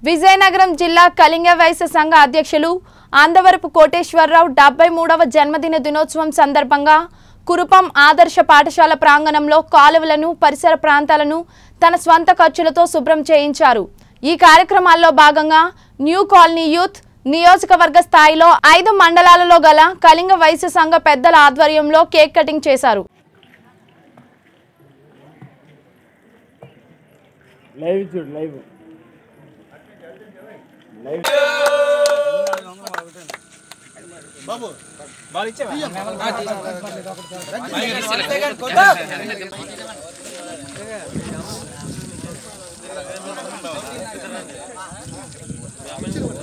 విజయనగరం జిల్లా కళింగ వైశ్య సంఘ అధ్యక్షులు ఆందవరపు కోటేశ్వరరావు డెబ్బై మూడవ జన్మదిన దినోత్సవం సందర్భంగా కురుపం ఆదర్శ పాఠశాల ప్రాంగణంలో కాలువలను పరిసర ప్రాంతాలను తన స్వంత ఖర్చులతో శుభ్రం చేయించారు ఈ కార్యక్రమాల్లో భాగంగా న్యూ కాలనీ యూత్ నియోజకవర్గ స్థాయిలో ఐదు మండలాలలో గల కళింగ వైశ్య సంఘ పెద్దల ఆధ్వర్యంలో కేక్ కటింగ్ చేశారు లైవ్ చూడు లైవ్ లైవ్ బాబు